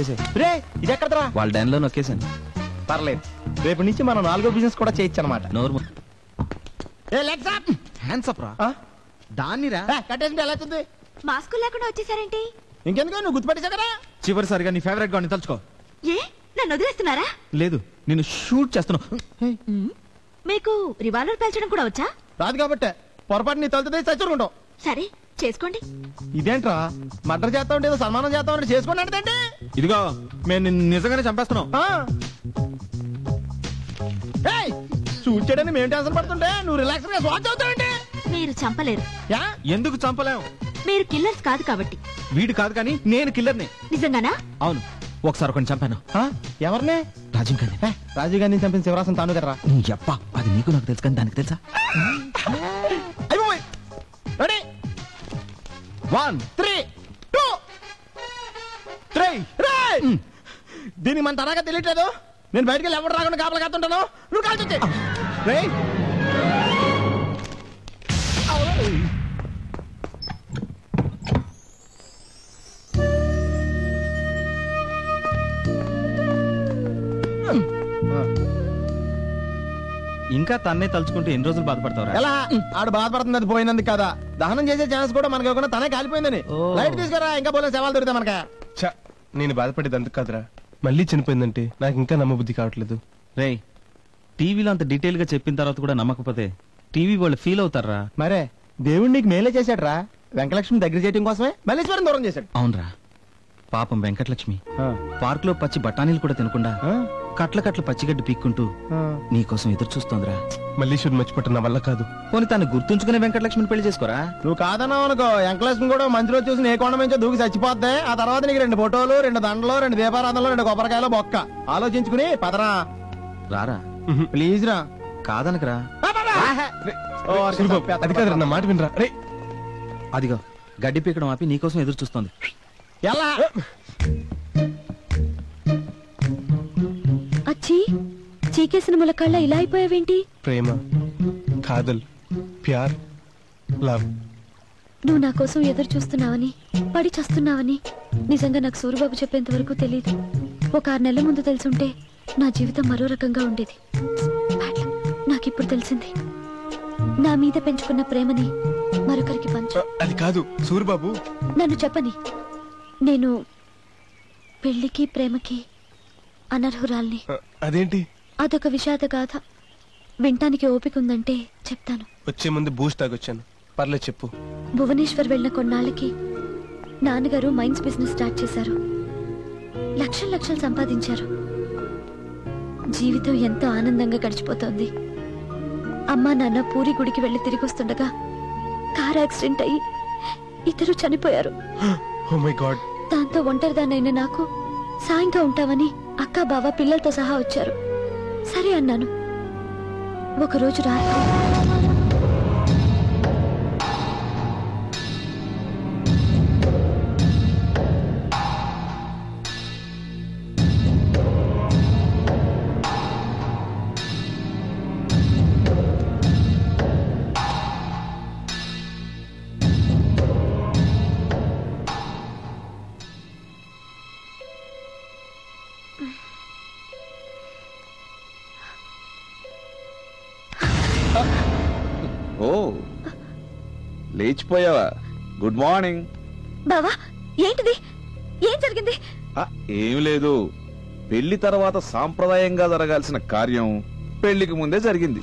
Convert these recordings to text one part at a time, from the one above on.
నొక్కేసే రే ఇది ఎక్కడరా వాళ్ళ డైన్ లో నొక్కేసాను పర్లేదు రేపు నుంచి మనం నాలుగో బిజినెస్ కూడా చేయొచ్చు అనమాట నోరు మూ- ఏ లెగ్స్ అప్ హ్యాండ్స్ అప్ రా దాన్నిరా కట్టేసింటే ఎలా వచ్చింది మాస్క్ లేకుండా వచ్చేసారేంటి ఇంకెందుకు నువ్వు గుర్తుపెట్టేశా కదా చివరిసారిగా నీ ఫేవరెట్ గా తలుచుకో ఏ నన్ను వదిలేస్తున్నారా లేదు నేను షూట్ చేస్తున్నావు మీకు రివాల్వర్ పేల్చడం కూడా వచ్చా రాదు కాబట్టే పొరపాటు నీ తలుతుంది చచ్చుకుంటావు సరే చేసుకోండి ఇదేంట్రా మర్డర్ చేస్తా ఉంటే ఏదో సన్మానం చేస్తా ఉంటే చేసుకోండి అంటే ఇదిగో మేము నిన్ను నిజంగానే చంపేస్తున్నాం షూట్ చేయడానికి మేము టెన్షన్ పడుతుంటే నువ్వు రిలాక్స్ గా వాచ్ అవుతావంటే మీరు చంపలేరు యా ఎందుకు చంపలేం మీరు కిల్లర్స్ కాదు కాబట్టి వీడు కాదు కానీ నేను కిల్లర్ని నిజంగానా అవును ఒకసారి ఒకటి చంపాను ఆ? ఎవరిని రాజీవ్ గాంధీ ఏ, రాజీవ్ గాంధీ చంపిన శివరాసం తాను కదరా నువ్వు చెప్పా అది నీకు నాకు తెలుసు కానీ దానికి తెలుసా అయిపోయి ready one three two three దీనికి మన తరాగా తెలియట్లేదు నేను బయటికి వెళ్ళి ఎవరు రాకుండా కాపలా కాస్తుంటాను నువ్వు కాల్చొచ్చి రే ఇంకా తన్నే తలుచుకుంటూ ఎన్ని రోజులు బాధపడతావురా ఎలా ఆడు బాధపడుతుంది అది పోయినందుకు కదా దహనం చేసే ఛాన్స్ కూడా మనకి ఇవ్వకుండా తనే కాలిపోయిందని ఓ. లైట్ తీసుకురా ఇంకా పోలే సవాల్ దొరుకుతాయి మనక ఛ, నేను బాధపడేది అందుకు కాదురా మళ్ళీ చనిపోయిందంటే నాకు ఇంకా నమ్మబుద్ధి కావట్లేదు రేయ్ టీవీలో అంత డీటెయిల్ గా చెప్పిన తర్వాత కూడా నమ్మకపోతే టీవీ వాళ్ళు ఫీల్ అవుతారా మరే దేవుడు నీకు మేలే చేశాడు రా వెంకలక్ష్మి దగ్గర చేయడం కోసమే మల్లేశ్వరం దూరం చేశాడు అవునరా పాపం వెంకటలక్ష్మి పార్క్ లో పచ్చి బఠానీలు కూడా తినకుండా కట్ల కట్ల పచ్చిగడ్డి పీక్కుంటూ నీకోసం ఎదురు చూస్తోందిరా మల్లీశ్వరి మర్చిపోవటం నా వల్ల కాదు పోనీ తను గుర్తుంచుకునే వెంకటలక్ష్మిని పెళ్లి చేసుకోరా నువ్వు కాదన్నావు అనుకో వెంకలక్ష్మి కూడా మంచి రోజు చూసి నీ కొండ మంచో దూకి చచ్చిపోద్ది ఆ తర్వాత నీకు రెండు ఫోటోలు రెండు దండలు రెండు దీపారాధనలు రెండు కొబ్బరికాయలు బొక్క ఆలోచించుకుని పదరా రారా ప్లీజ్ రా కాదనకరా ఓ, సూరిబాబు, అది కాదురా నా మాట వినరా రే అదిగో గడ్డి పీకడం ఆపి నీకోసం ఎదురు చూస్తోంది ఎలా అచ్చి చీకేసిన ములకళ్ళ ఇలా అయిపోయావేంటి ప్రేమ కాదల్ ప్యార్ లవ్ నువ్వు నా కోసం ఎదురు చూస్తున్నావని పడి చస్తున్నావని నిజంగా నాకు సూరిబాబు చెప్పేంత వరకు తెలియదు ఒక ఆరు నెలల ముందు తెలుసుంటే నా జీవితం మరో రకంగా ఉండేది But నాకిప్పుడు తెలిసింది నా మీద పెంచుకున్న ప్రేమని మరొకరికి పంచు అది కాదు సూరిబాబు నన్ను చెప్పని నేను పెళ్లికి ప్రేమకి అనర్హురాల్ని అదేంటి అదొక విషాద గాథ వినటానికి ఓపిక ఉందంటే చెప్తాను వచ్చే ముందు బూస్ట్ తాగొచ్చాను పర్లేదు చెప్పు భువనేశ్వర్ వెళ్ళిన కొన్నాళ్ళకి నాన్నగారు మైన్స్ బిజినెస్ స్టార్ట్ చేశారు లక్షలు లక్షలు సంపాదించారు జీవితం ఎంతో ఆనందంగా గడిచిపోతోంది అమ్మా నాన్న పూరి గుడికి వెళ్లి తిరిగి వస్తుండగా కార్ యాక్సిడెంట్ అయ్యి ఇద్దరు చనిపోయారు ఓ మై గాడ్ దాంతో ఒంటరిదానైన నాకు సాయంగా ఉంటావని అక్క బావ పిల్లలతో సహా వచ్చారు సరే అన్నాను ఒకరోజు రాత్రి ఓ లేచిపోయావా గుడ్ మార్నింగ్ బావా ఏంటిది ఏం జరిగింది ఆ, ఏం లేదు పెళ్లి తర్వాత సాంప్రదాయంగా జరగాల్సిన కార్యం పెళ్లికి ముందే జరిగింది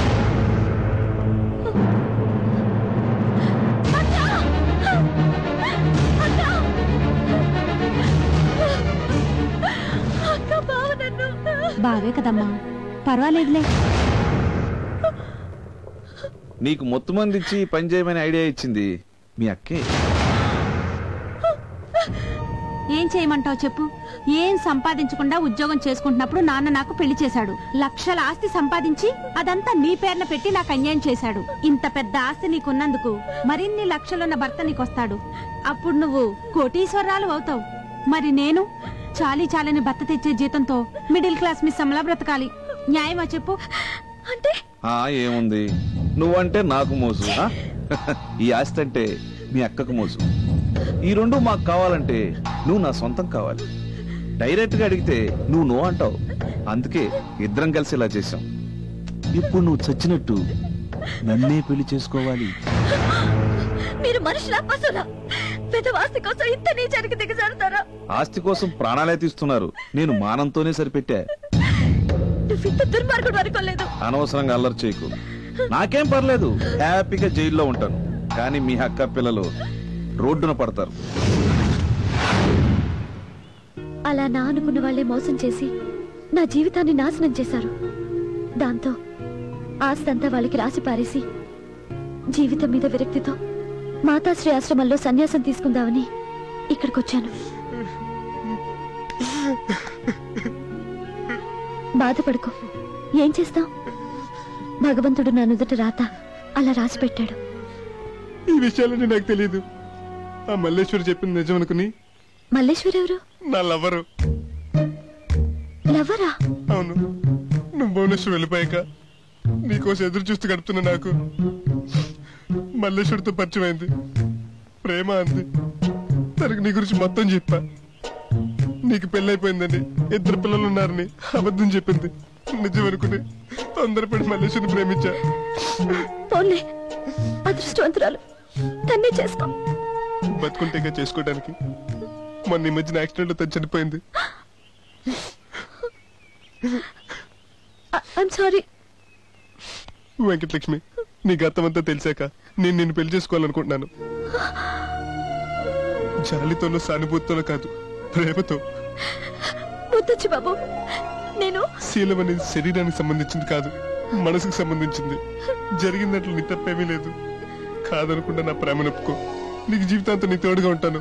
బావే కదమ్మా పర్వాలేదులే నీకు మొత్తం మంది ఇచ్చి పని చేయమని ఐడియా ఇచ్చింది మీ అక్కే ఏం చేయమంటావు చెప్పు ఏం సంపాదించకుండా ఉద్యోగం చేసుకుంటున్నప్పుడు నాన్న నాకు పెళ్లి చేశాడు లక్షల ఆస్తి సంపాదించి అదంతా నీ పేరున పెట్టి నాకు అన్యాయం చేశాడు ఇంత పెద్ద ఆస్తి నీకున్నందుకు మరిన్ని లక్షలున్న భర్త నీకొస్తాడు అప్పుడు నువ్వు కోటీశ్వరాలు అవుతావు మరి నేను చాలీ చాలని భర్త తెచ్చే జీతంతో మిడిల్ క్లాస్ మిస్ అమలా బ్రతకాలి న్యాయమా చెప్పు అంటే ఆ ఏముంది నువ్వంటే నాకు మోసు ఆ? ఈ ఆస్తి అంటే మీ అక్కకు మోసు ఈ రెండు మాకు కావాలంటే నువ్వు నా సొంతం కావాలి డైరెక్ట్ గా అడిగితే నువ్వు నో అంటావు అందుకే ఇద్దరం కలిసి ఇలా చేశాం ఇప్పుడు నువ్వు చచ్చినట్టు నన్నే పెళ్లి చేసుకోవాలి మీరు మనుషుల పశువులా పెద్ద వాస్తి కోసం ఇంత నీచానికి దిగజారుతారా ఆస్తి కోసం ప్రాణాలే తీస్తున్నారు నేను మానంతోనే సరిపెట్టా నువ్వు ఇంత దుర్మార్గుడు అనుకోలేదు అనవసరంగా అల్లరి చేయకు నాకేం పర్లేదు హ్యాపీగా జైల్లో ఉంటాను కానీ మీ అక్క పిల్లలు రోడ్డున పడతారు అలా నా అనుకున్న వాళ్ళే మోసం చేసి నా జీవితాన్ని నాశనం చేశారు దాంతో ఆస్తంతా వాళ్ళకి రాసి పారేసి జీవితం మీద విరక్తితో మాతాశ్రీ ఆశ్రమంలో సన్యాసం తీసుకుందామని ఇక్కడికొచ్చాను బాధపడుకో ఏం చేస్తాం భగవంతుడు నా నుదుట రాత అలా రాసి పెట్టాడు ఈ విషయాలన్నీ నాకు తెలియదు ఆ మల్లేశ్వరి చెప్పింది నిజం అనుకుని మల్లేశ్వర్ ఎవరు నా లవరు లవ్వరా అవును నువ్వు భువనేశ్వర్ వెళ్ళిపోయాక నీకోసం ఎదురు చూస్తూ గడుపుతున్నా నాకు మల్లేశ్వరితో పరిచయం అయింది ప్రేమ అంది తనకు నీ గురించి మొత్తం చెప్పా నీకు పెళ్ళైపోయిందని ఇద్దరు పిల్లలు ఉన్నారని అబద్ధం చెప్పింది నిజం అనుకుని తొందరపడి మల్లేశ్వరిని ప్రేమించా పోన్లే అదృష్టవంతురాలు తన్నే చేసుకో బతుకుంటేగా చేసుకోవడానికి మొన్న ఈ మధ్యన యాక్సిడెంట్ తను చనిపోయింది ఐఎమ్ సారీ వెంకటలక్ష్మి నీ గతమంతా తెలిసాక నేను నిన్ను పెళ్లి చేసుకోవాలనుకుంటున్నాను జాలితోనో సానుభూతితోనో కాదు ప్రేమతో వద్దొచ్చు బాబు నేను శీలం అనేది శరీరానికి సంబంధించింది కాదు మనసుకు సంబంధించింది జరిగినట్లు నీ తప్పేమీ లేదు కాదనుకుంటే నా ప్రేమ నొప్పుకో నీకు జీవితాంతం నీ తోడుగా ఉంటాను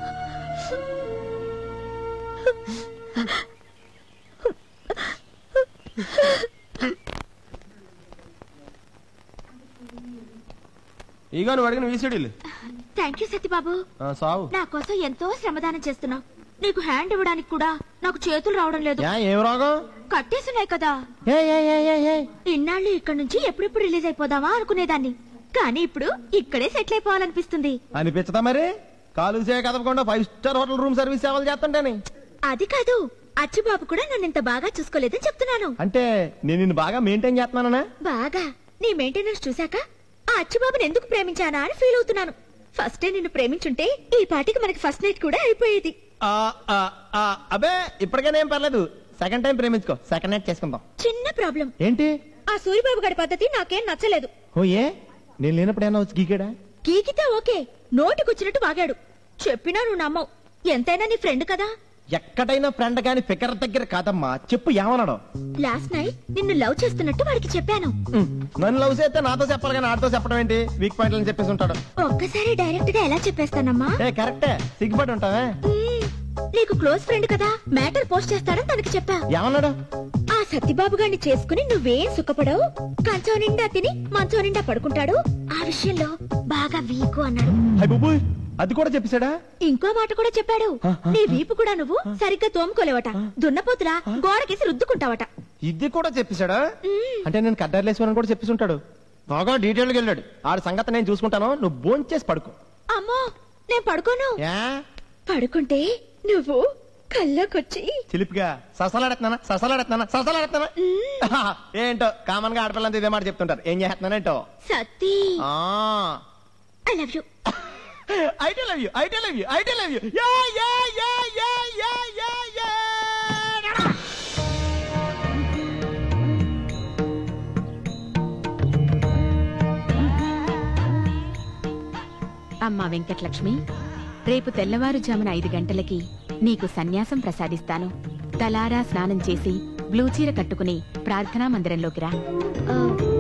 ఇగో నువ్వు అడిగిన వీసీడీలు థ్యాంక్ యూ సత్యబాబు సావు నా కోసం ఎంతో శ్రమదానం చేస్తున్నావు నీకు హ్యాండ్ ఇవ్వడానికి కూడా నాకు చేతులు రావడం లేదు యా, ఏం రోగం కట్టేసున్నాయి కదా ఏ, ఏ, ఏ, ఏ, ఏ. ఇన్నాళ్ళు ఇక్కడ నుంచి ఎప్పుడెప్పుడు రిలీజ్ అయిపోదామా అనుకునేదాన్ని కానీ ఇప్పుడు ఇక్కడే సెటిల్ అయిపోవాలనిపిస్తుంది అనిపించదా మరి కాలు చేయ కదపకుండా five star hotel room service సేవలు చేస్తుంటేని అది కాదు అచ్చిబాబు కూడా నన్ను ఇంత బాగా చూసుకోలేదని చెప్తున్నాను అంటే నేను నిన్ను బాగా మెయింటైన్ చేస్తున్నానా బాగా నీ మెయింటెనెన్స్ చూశాక ఆ అచ్చిబాబుని ఎందుకు ప్రేమించానా అని ఫీల్ అవుతున్నాను ఫస్టే నిన్ను ప్రేమించుంటే ఈ పాటికి మనకి ఫస్ట్ నైట్ కూడా అయిపోయేది ఆ, ఆ, ఆ, అబే ఇప్పటికైనా ఏం పర్లేదు సెకండ్ టైం ప్రేమించుకో సెకండ్ నైట్ చేసుకుందాం చిన్న ప్రాబ్లం ఏంటి ఆ సూరిబాబు గారి పద్ధతి నాకేం నచ్చలేదు ఓ ఏ నేను లేనప్పుడు ఏమన్నా వచ్చి గీకాడా గీకితే ఓకే నోటికొచ్చినట్టు వాగాడు చెప్పినా నువ్వు నమ్మవు ఎంతైనా నీ ఫ్రెండ్ కదా ఎక్కడైనా ఫ్రెండ్ గాని ఫికర్ దగ్గర కాదమ్మా చెప్పు ఏమన్నాడు లాస్ట్ నైట్ నిన్ను లవ్ చేస్తున్నట్టు వాడికి చెప్పాను ఉమ్, నన్ను లవ్ చేస్తే నాతో చెప్పాలి కానీ ఆడితో చెప్పడం ఏంటి వీక్ పాయింట్ అని చెప్పేసి ఉంటాడు ఒక్కసారి డైరెక్ట్ గా ఎలా చెప్పేస్తానమ్మా ఏ కరెక్టే సిగ్గుపడి ఉంటావే మ్మ్. నీకు క్లోజ్ ఫ్రెండ్ కదా మ్యాటర్ పోస్ట్ చేస్తాడని తనకి చెప్పా ఏమన్నాడు ఆ సత్యబాబు గారిని చేసుకుని నువ్వేం సుఖపడవు కంచం నిండా తిని మంచం నిండా పడుకుంటాడు ఆ విషయంలో బాగా వీకు అన్నాడు హై బాబోయ్ అది కూడా చెప్పేశాడా ఇంకో మాట కూడా చెప్పాడు నీ వీపు కూడా నువ్వు సరిగ్గా తోముకోలేవట దున్నపోతులా గోడకేసి రుద్దుకుంటావట ఇది కూడా చెప్పేశాడా అంటే నేను కడ్డర్లేసుకుని కూడా చెప్పేసి ఉంటాడు బాగా డీటెయిల్గా వెళ్ళాడు ఆడి సంగతి నేను చూసుకుంటాను నువ్వు భోంచేసి పడుకో అమ్మో నేను పడుకోను యా పడుకుంటే నువ్వు కల్లోకొచ్చి చిలిపిగా ససలాడుతున్నానా ససలాడుతున్నానా ససలాడుతున్నా ఏంటో కామన్ గా ఆడపిల్లంతా ఇదే మాట చెప్తుంటారు ఏం చేస్తున్నానేంటో Satti I love you I love you I love you I love you యా యా యా యా యా యా యా అమ్మా వెంకటలక్ష్మి రేపు తెల్లవారుజామున ఐదు గంటలకి నీకు సన్యాసం ప్రసాదిస్తాను తలారా స్నానం చేసి బ్లూ చీర కట్టుకుని ప్రార్థనా మందిరంలోకి రా ఆ,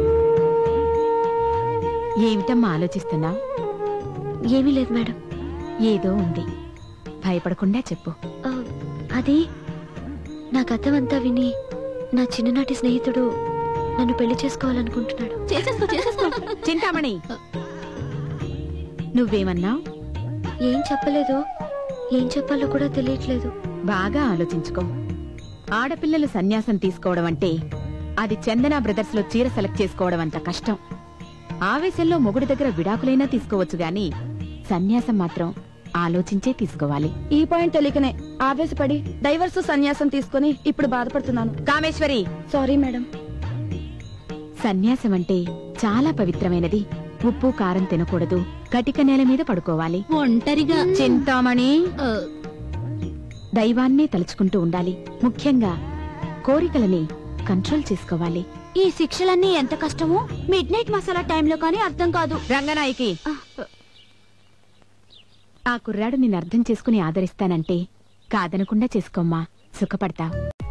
ఏమిటమ్మా ఆలోచిస్తున్నావు ఏమీ లేదు మేడం ఏదో ఉంది భయపడకుండా చెప్పు ఆ, అది నా గతమంతా విని నా చిన్ననాటి స్నేహితుడు నన్ను పెళ్లి చేసుకోవాలనుకుంటున్నాడు చేసేసుకో చేసేసుకో చింతామణి నువ్వేమన్నావు ఏం చెప్పలేదు ఏం చెప్పాలో కూడా తెలియట్లేదు బాగా ఆలోచించుకో ఆడపిల్లలు సన్యాసం తీసుకోవడం అంటే అది చందన బ్రదర్స్ లో చీర సెలెక్ట్ చేసుకోవడం అంత కష్టం ఆవేశంలో మొగుడి దగ్గర విడాకులైనా తీసుకోవచ్చు గాని సన్యాసం మాత్రం ఆలోచించే తీసుకోవాలి ఈ పాయింట్ తెలియకనే ఆవేశపడి డైవర్స్ సన్యాసం తీసుకుని ఇప్పుడు బాధపడుతున్నాను కామేశ్వరి సారీ మేడం సన్యాసం అంటే చాలా పవిత్రమైనది ఉప్పు కారం తినకూడదు కటిక నేల మీద పడుకోవాలి ఒంటరిగా చింతామణి దైవాన్నే తలుచుకుంటూ ఉండాలి ముఖ్యంగా కోరికలని కంట్రోల్ చేసుకోవాలి ఈ శిక్షలన్నీ ఎంత కష్టమో మిడ్ నైట్ మసాలా టైంలో కానీ అర్థం కాదు రంగనాయకి ఆ కుర్రాడు నిన్ను అర్థం చేసుకుని ఆదరిస్తానంటే కాదనకుండా చేసుకోమ్మా సుఖపడతావు